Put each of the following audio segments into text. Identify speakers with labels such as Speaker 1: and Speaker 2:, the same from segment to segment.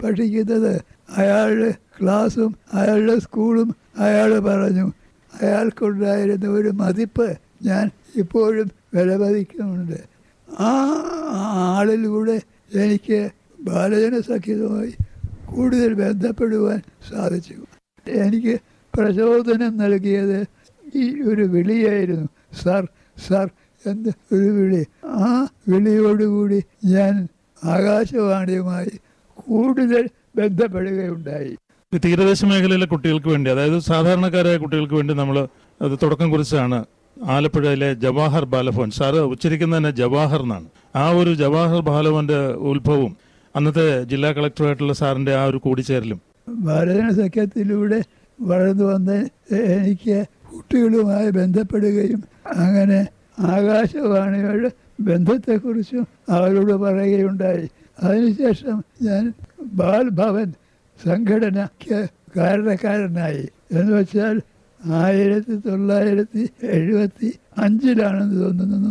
Speaker 1: പഠിക്കുന്നത് അയാളുടെ ക്ലാസ്സും അയാളുടെ സ്കൂളും അയാൾ പറഞ്ഞു അയാൾക്കുണ്ടായിരുന്ന ഒരു മതിപ്പ് ഞാൻ ഇപ്പോഴും വിലമതിക്കുന്നുണ്ട് ആ ആളിലൂടെ എനിക്ക് ബാലജന സഖ്യതുമായി കൂടുതൽ ബന്ധപ്പെടുവാൻ സാധിച്ചു എനിക്ക് പ്രചോദനം നൽകിയത് ഈ ഒരു വിളിയായിരുന്നു സർ സർ എന്ന ഒരു വിളി ആ വിളിയോടുകൂടി ഞാൻ ആകാശവാണിയുമായി കൂടുതൽ ബന്ധപ്പെടുകയുണ്ടായി
Speaker 2: ഈ തീരദേശ മേഖലയിലെ കുട്ടികൾക്ക് വേണ്ടി അതായത് സാധാരണക്കാരായ കുട്ടികൾക്ക് വേണ്ടി നമ്മൾ അത് തുടക്കം കുറിച്ചാണ് ആലപ്പുഴയിലെ ജവാഹർ ബാലഭവൻ സാറ് ഉച്ചരിക്കുന്നത് തന്നെ ജവാഹർ എന്നാണ് ആ ഒരു ജവാഹർ ബാലഭവന്റെ ഉത്ഭവവും അന്നത്തെ ജില്ലാ കളക്ടറായിട്ടുള്ള സാറിന്റെ ആ ഒരു കൂടിച്ചേരലും
Speaker 1: ഭാരതന സഖ്യത്തിലൂടെ വളർന്നു വന്ന എനിക്ക് കുട്ടികളുമായി ബന്ധപ്പെടുകയും അങ്ങനെ ആകാശവാണിയുടെ ബന്ധത്തെക്കുറിച്ചും അവരോട് പറയുകയുണ്ടായി അതിനുശേഷം ഞാൻ ബാൽ ഭവൻ സംഘടനയ്ക്ക് കാരണക്കാരനായി എന്ന് വെച്ചാൽ ആയിരത്തി തൊള്ളായിരത്തി എഴുപത്തി അഞ്ചിലാണെന്ന് തോന്നുന്നു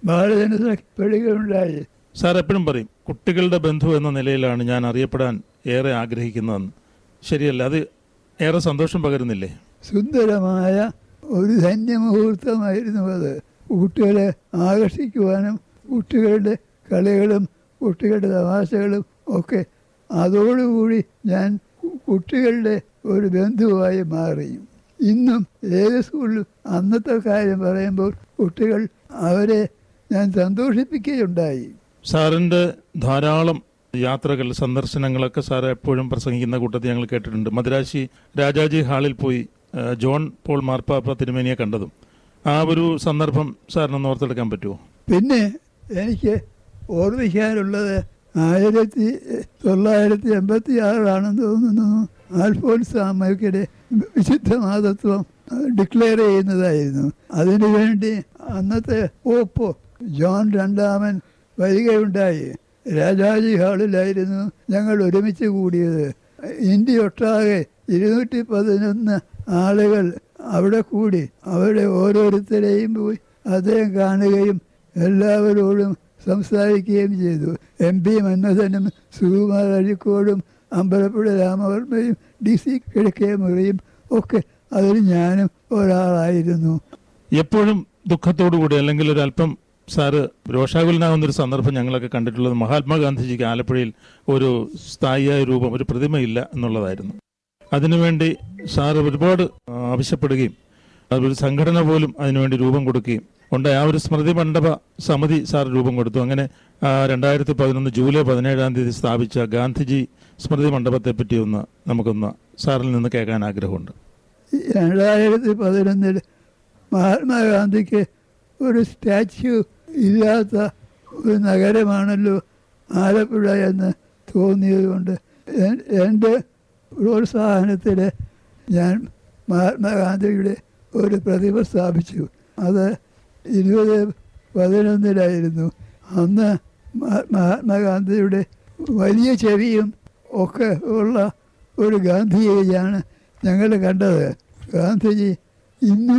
Speaker 1: ബാലജനസപ്പെടുകയുണ്ടായി
Speaker 2: സാർ എപ്പോഴും പറയും കുട്ടികളുടെ ബന്ധു എന്ന നിലയിലാണ് ഞാൻ അറിയപ്പെടാൻ ഏറെ ആഗ്രഹിക്കുന്നതെന്ന് ശരിയല്ല അത് ഏറെ സന്തോഷം പകരുന്നില്ലേ
Speaker 1: സുന്ദരമായ ഒരു ധന്യമുഹൂർത്തമായിരുന്നു അത് കുട്ടികളെ ആകർഷിക്കുവാനും കുട്ടികളുടെ കളികളും കുട്ടികളുടെ തമാശകളും ഒക്കെ അതോടുകൂടി ഞാൻ കുട്ടികളുടെ ഒരു ബന്ധുവായി മാറി ഇന്നും ഏത് സ്കൂളിലും അന്നത്തെ കാര്യം പറയുമ്പോൾ കുട്ടികൾ അവരെ ഞാൻ സന്തോഷിപ്പിക്കുകയുണ്ടായി
Speaker 2: സാറിന്റെ ധാരാളം യാത്രകൾ സന്ദർശനങ്ങളൊക്കെ സാർ എപ്പോഴും പ്രസംഗിക്കുന്ന കൂട്ടത്തിൽ ഞങ്ങൾ കേട്ടിട്ടുണ്ട് മദ്രാശി രാജാജി ഹാളിൽ പോയി ആ, ജോൺ പോൾ മാർപ്പാപ്പ തിരുമേനിയെ കണ്ടതും ആ ഒരു സന്ദർഭം സാറിനൊന്ന് ഓർത്തെടുക്കാൻ പറ്റുമോ
Speaker 1: പിന്നെ എനിക്ക് ഓർമ്മിക്കാനുള്ളത് ആയിരത്തി തൊള്ളായിരത്തി എൺപത്തി ആറിലാണെന്ന് തോന്നുന്നു ആൽഫോൻസ് അമ്മയ്ക്കിടെ വിശുദ്ധ മാതത്വം ഡിക്ലെയർ ചെയ്യുന്നതായിരുന്നു അതിനുവേണ്ടി അന്നത്തെ ഓപ്പോ ജോൺ രണ്ടാമൻ വരികയുണ്ടായി രാജാജി ഹാളിലായിരുന്നു ഞങ്ങൾ ഒരുമിച്ച് കൂടിയത് ഇന്ത്യ ഒട്ടാകെ ഇരുന്നൂറ്റി പതിനൊന്ന് ആളുകൾ അവിടെ കൂടി അവരുടെ ഓരോരുത്തരെയും പോയി അദ്ദേഹം കാണുകയും എല്ലാവരോടും സംസാരിക്കുകയും ചെയ്തു എം പി മന്മഥനും സുകുമാർ അഴിക്കോടും അമ്പലപ്പുഴ രാമവർമ്മയും ഡി സി കിഴക്കേ മുറിയും ഒക്കെ അതിൽ ഞാനും ഒരാളായിരുന്നു
Speaker 2: എപ്പോഴും ദുഃഖത്തോടുകൂടി അല്ലെങ്കിൽ ഒരു അല്പം സാറ് രോഷാകുലനാകുന്ന ഒരു സന്ദർഭം ഞങ്ങളൊക്കെ കണ്ടിട്ടുള്ളത് മഹാത്മാഗാന്ധിജിക്ക് ആലപ്പുഴയിൽ ഒരു സ്ഥായിയായ രൂപം ഒരു പ്രതിമയില്ല എന്നുള്ളതായിരുന്നു അതിനുവേണ്ടി സാറ് ഒരുപാട് ആ, ആവശ്യപ്പെടുകയും അതൊരു സംഘടന പോലും അതിനുവേണ്ടി രൂപം കൊടുക്കുകയും ഉണ്ട് ആ ഒരു സ്മൃതി മണ്ഡപ സമിതി സാർ രൂപം കൊടുത്തു അങ്ങനെ രണ്ടായിരത്തി പതിനൊന്ന് ജൂലൈ പതിനേഴാം തീയതി സ്ഥാപിച്ച ഗാന്ധിജി സ്മൃതി മണ്ഡപത്തെ പറ്റി ഒന്ന് നമുക്കൊന്ന് സാറിൽ നിന്ന് കേൾക്കാൻ ആഗ്രഹമുണ്ട്
Speaker 1: ഈ രണ്ടായിരത്തി പതിനൊന്നിൽ മഹാത്മാഗാന്ധിക്ക് ഒരു സ്റ്റാച്യു ഇല്ലാത്ത ഒരു നഗരമാണല്ലോ ആലപ്പുഴ എന്ന് തോന്നിയതുകൊണ്ട് എൻ- എൻ്റെ പ്രോത്സാഹനത്തിൽ ഞാൻ മഹാത്മാഗാന്ധിയുടെ ഒരു പ്രതിമ സ്ഥാപിച്ചു അത് ഇരുപത് പതിനൊന്നിലായിരുന്നു അന്ന് മഹാ- മഹാത്മാഗാന്ധിയുടെ വലിയ ചെവിയും ഒക്കെ ഉള്ള ഒരു ഗാന്ധിജിയാണ് ഞങ്ങൾ കണ്ടത് ഗാന്ധിജി ഇന്നും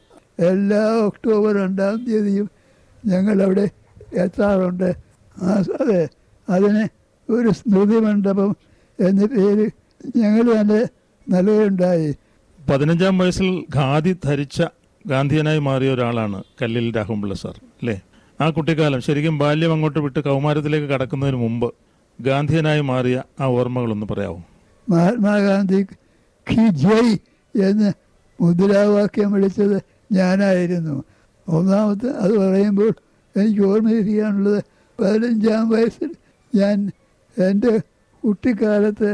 Speaker 1: എല്ലാ ഒക്ടോബർ രണ്ടാം തീയതിയും ഞങ്ങളവിടെ എത്താറുണ്ട് ആ അതെ അതിന് ഒരു സ്മൃതി മണ്ഡപം എന്ന പേര് ഞങ്ങൾ തന്നെ നൽകുകയുണ്ടായി
Speaker 2: പതിനഞ്ചാം വയസ്സിൽ ഖാദി ധരിച്ച ഗാന്ധിയനായി മാറിയ ഒരാളാണ് കല്ലിൽ രാഘവൻപിള്ള സാർ അല്ലേ ആ കുട്ടിക്കാലം ശരിക്കും ബാല്യം അങ്ങോട്ട് വിട്ട് കൗമാരത്തിലേക്ക് കടക്കുന്നതിന് മുമ്പ് ഗാന്ധിയനായി മാറിയ ആ ഓർമ്മകളൊന്ന് പറയാമോ
Speaker 1: മഹാത്മാഗാന്ധി കി ജയ് എന്ന് മുദ്രാവാക്യം വിളിച്ചത് ഞാനായിരുന്നു ഒന്നാമത്തെ അത് പറയുമ്പോൾ എനിക്ക് ഓർമ്മയിരിക്കാനുള്ളത് പതിനഞ്ചാം വയസ്സിൽ ഞാൻ എൻ്റെ കുട്ടിക്കാലത്ത്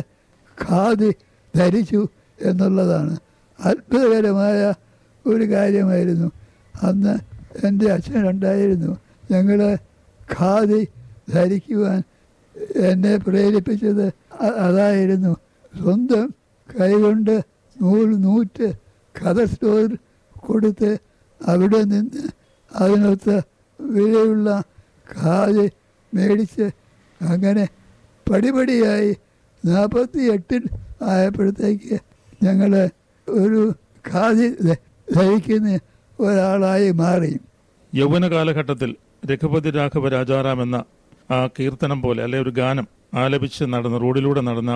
Speaker 1: ഖാദി ധരിച്ചു എന്നുള്ളതാണ് അത്ഭുതകരമായ ഒരു കാര്യമായിരുന്നു അന്ന് എൻ്റെ അച്ഛനുണ്ടായിരുന്നു ഞങ്ങൾ ഖാദി ധരിക്കുവാൻ എന്നെ പ്രേരിപ്പിച്ചത് അ- അതായിരുന്നു സ്വന്തം കൈകൊണ്ട് നൂൽ നൂറ്റ് കഥ സ്റ്റോർ കൊടുത്ത് അവിടെ നിന്ന് അതിനൊത്ത വിലയുള്ള ഖാദി മേടിച്ച് അങ്ങനെ പടിപടിയായി നാൽപ്പത്തി എട്ടിൽ ആയപ്പോഴത്തേക്ക് ഞങ്ങൾ ഒരു ഖാദി ധ- ധരിക്കുന്ന ഒരാളായി മാറി
Speaker 2: യൗവന കാലഘട്ടത്തിൽ രഘുപതി രാഘവ രാജാറാം എന്ന ആ കീർത്തനം പോലെ അല്ലെ ഒരു ഗാനം ആലപിച്ച് നടന്ന റോഡിലൂടെ നടന്ന